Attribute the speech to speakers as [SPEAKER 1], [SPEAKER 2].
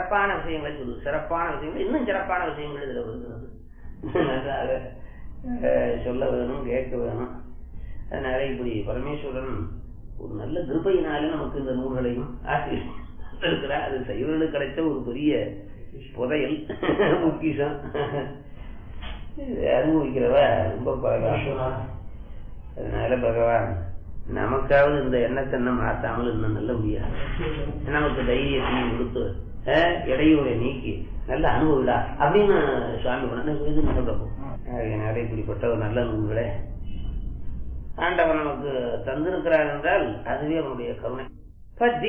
[SPEAKER 1] சிறப்பான விஷயங்களை சொல்லு சிறப்பான விஷயங்கள் இன்னும் சிறப்பான விஷயங்கள் இதுல வருகிறது நன்றாக அஹ், சொல்ல வேணும் கேட்க வேணும் அதனால இப்படி பரமேஸ்வரன் ஒரு நல்ல கிருபையினால நமக்கு இந்த நூல்களையும் ஆசிரியர் இருக்கிறார் அது சைவர்களுக்கு கிடைச்ச ஒரு பெரிய புதையல் முக்கியம் இது அனுபவிக்கிறவ ரொம்ப பரவாயில்ல அதனால பகவான் நமக்காவது இந்த எண்ணத்தை நம்ம மாத்தாமல் இன்னும் நல்ல முடியாது நமக்கு தைரியத்தையும் கொடுத்து அஹ், இடையூறை நீக்கி நல்ல அனுபவிடா அப்படின்னு சுவாமி பண்ண இது சொல்றப்போ அதனால இப்படிப்பட்ட ஒரு நல்ல நூல்களே ஆண்டவன் நமக்கு தந்திருக்கிறார் என்றால் அதுவே அவனுடைய கருணை பத்தி